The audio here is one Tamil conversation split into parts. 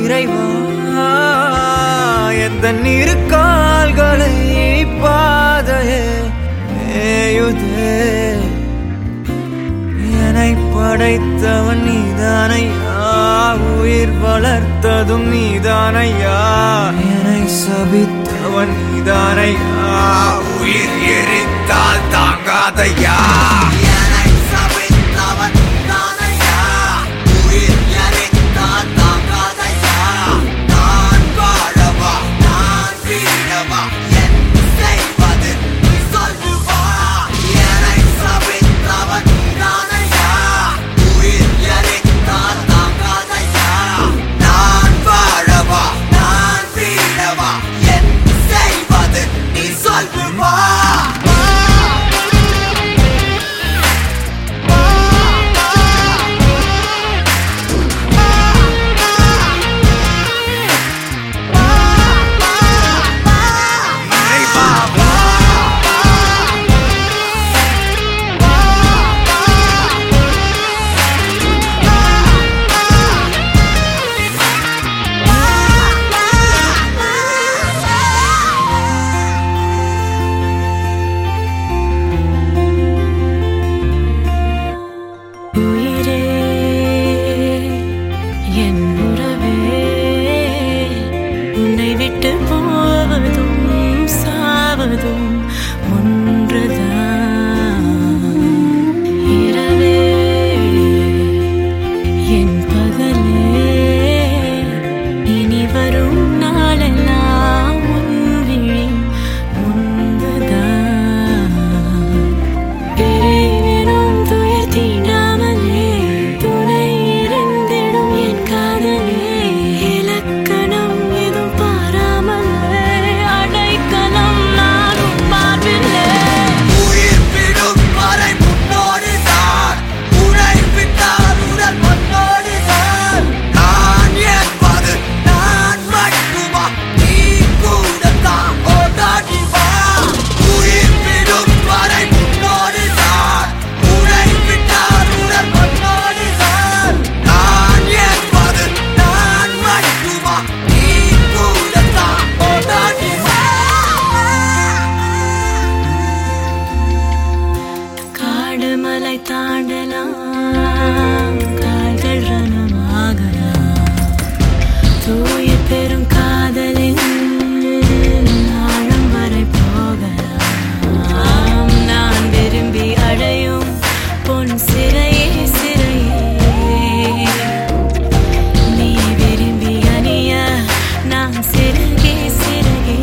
இறைவா எந்த இரு கால்களை பாதையே மேயுதே என்னை படைத்தவன் நீதானையா உயிர் வளர்த்ததும் நீதானையா என்னை சபித்தவன் நீதானையா உயிர் எரித்தால் தாங்காதையா என்னை சபித்தவன் நீதானையா. உயிர் எரித்தால் தாங்காதையா. நான் வாழவா, நான் வீழவா, என் செய்வது நீ சொல்லு வா. என்னை சபித்தவன் நீதானையா. உயிர் எரித்தால் தாங்காதையா. நான் வாழவா, நான் வீழவா, என் செய்வது நீ சொல்லு வா. உயிரே என் உறவே உன்னை விட்டு போவதும் சாவதும் ஒன்றுதான் இரவே என் பகலே இனி வரும் நாளெல்லாம் உன் விழி முன்புதான் பிரிவினும் துயர் தீண்டாமலே துணை இருந்திடும் என் காதலே இலக்கணம் எதுவும் பாராமலே அடைக்கலம் நானும் பார்வில்லை உயிர் விடும் வரை முன்னோடிதான் உனை விட்டால் உடல் மண்ணோடிதான் நான் என்பது நான் மட்டுமா நீ கூடத்தான் ஓடாடி வா உயிர் விடும் வரை முன்னோடிதான் உனை விட்டால் உடல் மண்ணோடிதான் நான் என்பது நான் மட்டுமா நீ கூடத்தான் ஓடாடி வா காடு மலை தாண்டலாம் கால்கள் ரணமாகலாம் தூய பெரும் காதலின் ஆழம் வரை போகலாம் நான் விரும்பி அடையும் பொன் சிறையே சிறையே நீ விரும்பி அணிய நான் சிறகே சிறகே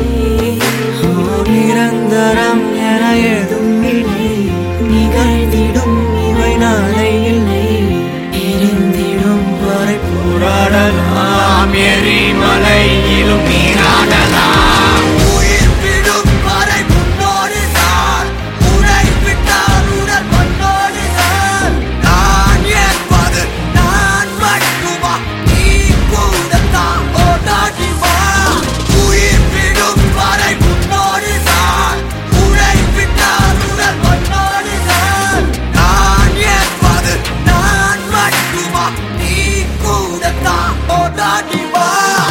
நிரந்தரம் என ஏதும் இல்லை நிகழ்ந்திடும் இவை நாளை இல்லை எரிந்திடும் வரை போராடலாம் எரிமலையிலும் நீராடலாம் உயிர் விடும் வரை முன்னோடிதான் உனை விட்டால் உடல் மண்ணோடிதான் நான் என்பது நான் மட்டுமா நீ கூடத்தான் ஓடாடி வா உயிர் விடும் வரை முன்னோடிதான் உனை விட்டால் உடல் மண்ணோடிதான் நான் என்பது நான் மட்டுமா நீ கூடத்தான் ஓடாடி வா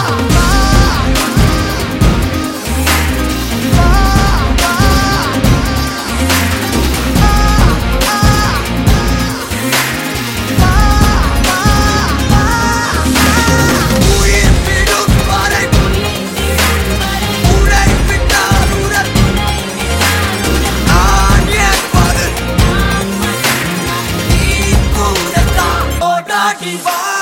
உயிர் விடும் வரை உனை விட்டால் உடல் நான் என்பது நீ கூடத்தான் ஓடாடி வா